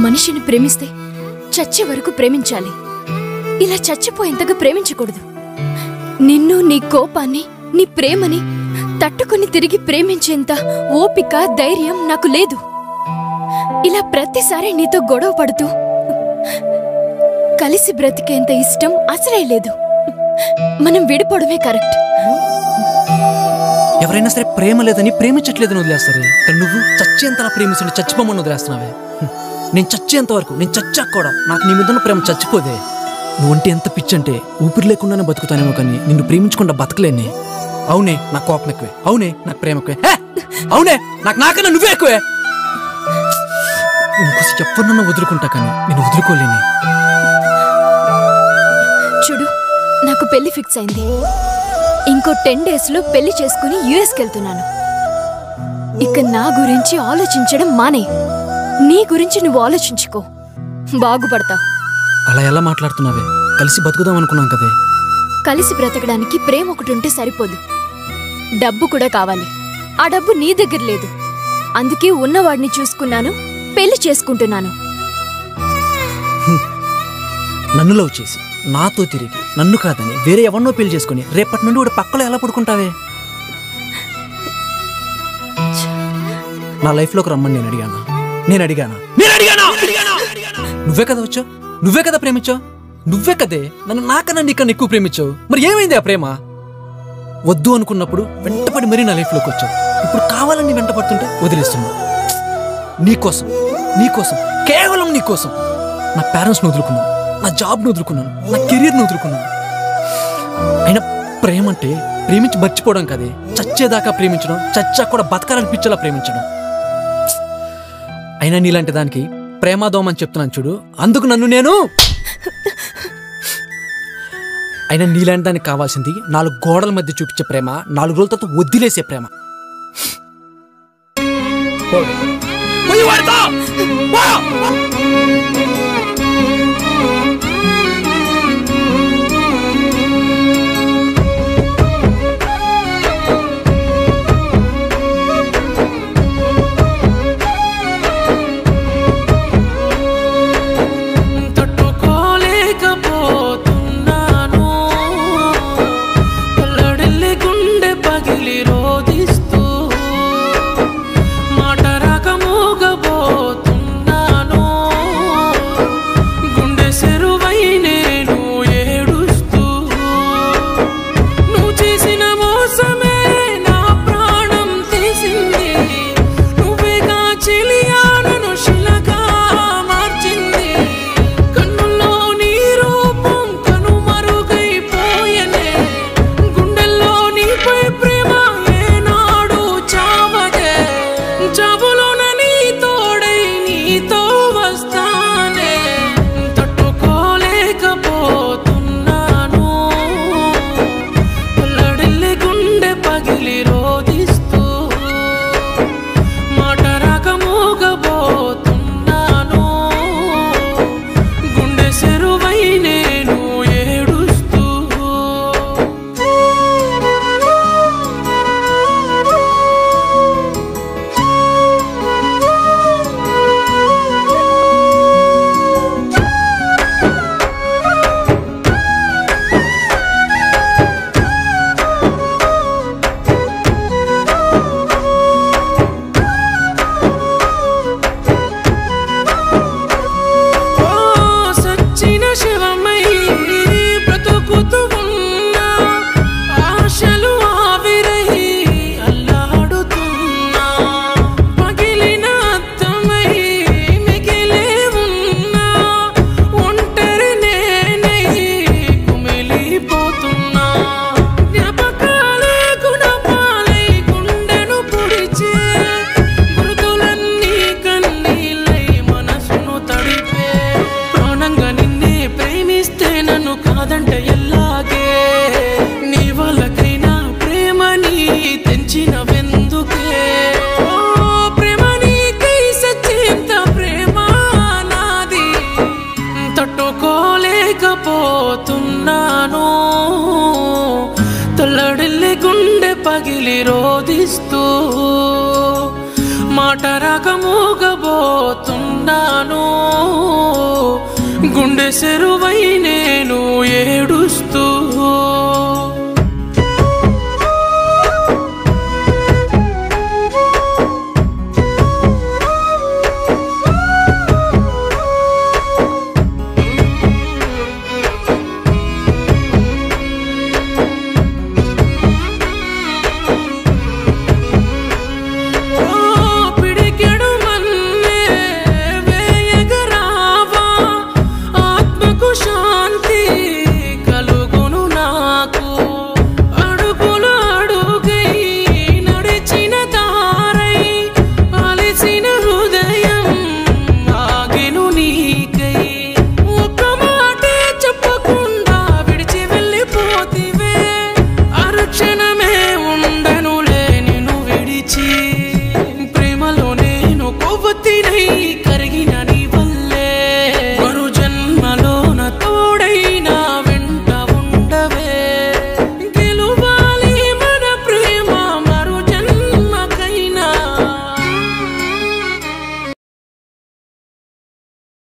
మనిషిని ప్రేమిస్తే చచ్చే వరకు ప్రేమించాలి ఇలా చచ్చిపోయేంతగా ప్రేమించకూడదు నిన్ను నీ కోపాన్ని నీ ప్రేమని తట్టుకొని తిరిగి ప్రేమించేంత ఓపిక ధైర్యం నాకు లేదు ఇలా ప్రతిసారి నీతో గొడవ పడుతూ కలిసి బ్రతికేంత ఇష్టం అసలే లేదు మనం విడిపోవడమే కరెక్ట్ ఎవరైనా సరే ప్రేమ లేదని ప్రేమించట్లేదని వదిలేస్తారు కానీ నువ్వు చచ్చేంతలా ప్రేమిస్తుంటే చచ్చిపోమని వదిలేస్తున్నావే హ్మ్. నేను చచ్చేంత వరకు నేను చచ్చాక కూడా నాకు నీ మీద ఉన్న ప్రేమ చచ్చిపోదే నువ్వంటే ఎంత పిచ్చి అంటే ఊపిరి లేకుండానే బతుకుతానేమో కానీ నిన్ను ప్రేమించకుండా బతకలేనే అవునే నాకు కోపం ఎక్కువే అవునే నాకు ప్రేమ ఎక్కువే హే! అవునే నాకు నాకన్నా నువ్వే ఎక్కువే ఇంకోసి ఎవరినన్నా వదులుకుంటా కానీ నేను వదులుకోలేనే చూడు నాకు పెళ్లి ఫిక్స్ అయింది ఇంకో టెన్ డేస్ లో పెళ్లి చేసుకుని యుఎస్కి వెళ్తున్నాను ఇక నా గురించి ఆలోచించడం మానే నీ గురించి నువ్వు ఆలోచించుకో బాగుపడతావు అలా ఎలా మాట్లాడుతున్నావే కలిసి బతుకుదాం అనుకున్నాం కదే కలిసి బ్రతకడానికి ప్రేమ ఒకటి ఉంటే సరిపోదు డబ్బు కూడా కావాలి ఆ డబ్బు నీ దగ్గర లేదు అందుకే ఉన్నవాడిని చూసుకున్నాను పెళ్లి చేసుకుంటున్నాను నన్ను లవ్ చేసి నాతో తిరిగి నన్ను కాదని వేరే ఎవరినో పెళ్లి చేసుకుని రేపటి నుండి కూడా పక్కలో ఎలా పడుకుంటావే నా లైఫ్లోకి రమ్మని నేను అడిగానా నేను అడిగానా నేను అడిగానా నువ్వే కదా వచ్చావు నువ్వే కదా ప్రేమించావు నువ్వే కదే నన్ను నాకన్నా నీకన్నా ఎక్కువ ప్రేమించావు మరి ఏమైంది ఆ ప్రేమ వద్దు అనుకున్నప్పుడు వెంటపడి మరీ నా లైఫ్లోకి వచ్చావు ఇప్పుడు కావాలని వెంట పడుతుంటే వదిలేస్తున్నావు నీకోసం నీకోసం కేవలం నీకోసం నా పేరెంట్స్ని వదులుకున్నాను నా జాబ్ను వదులుకున్నాను నా కెరీర్ని వదులుకున్నాను అయినా ప్రేమ అంటే ప్రేమించి మర్చిపోవడం కదే చచ్చేదాకా ప్రేమించడం చచ్చా కూడా బతకాలనిపించేలా ప్రేమించడం అయినా నీలాంటి దానికి ప్రేమాదోమని అని చెప్తున్నాను చూడు అందుకు నన్ను నేను అయినా నీలాంటి దానికి కావాల్సింది నాలుగు గోడల మధ్య చూపించే ప్రేమ నాలుగు రోజుల తర్వాత వదిలేసే ప్రేమ పోయి వాడితో! పో! తట్టుకోలేకపోతున్నాను పల్లడిల్లి గుండె పగిలి రోదిస్తూ మాట రాక మూగబోతున్నాను గుండె సెరువై నేను ఏడుస్తూ నువ్వు చేసిన మోసమే నా ప్రాణం తీసింది నువ్వేగా చెలియా నన్ను శిలగా మార్చింది కన్నుల్లో నీ రూపం కనుమరుగైపోయనే గుండెల్లో నీపై ప్రేమ ఏనాడు చావదే చావులోన నీ తోడై నీతో వస్తానే తట్టుకోలేకపోతున్నాను పుల్లడిల్లి గుండె పగిలి రోదిస్తూ మాట రాక మూగబోతున్నాను గుండె సెరువై నేను ఏడుస్తూ ఓ సచ్చిన శివమై బ్రతుకుతూ ఉన్నా ఆశలు ఆవిరై అల్లాడుతున్నా పగిలిన అద్దమై మిగిలే ఉన్నా ఒంటరి నేనై కుమిలిపోతున్నా జ్ఞాపకాలే గుణపాలై గుండెను పొడిచే గుర్తులన్నీ కన్నీళ్ళై మనసును తడిపే ప్రాణంగా నిన్నే ప్రేమిస్తే నన్ను కాదంటే ఎల్లాగే నీ వల్లకైనా ప్రేమని తెంచిన వెందుకే ఓ ప్రేమ నీకై సచ్చేంత ప్రేమ నాది తట్టుకోలేకపోతున్నాను తల్లడిల్లి గుండె పగిలి రోదిస్తూ మాట మాట రాక మూగబోతున్నాను గుండె సెరువై నేను ఏడుస్తూ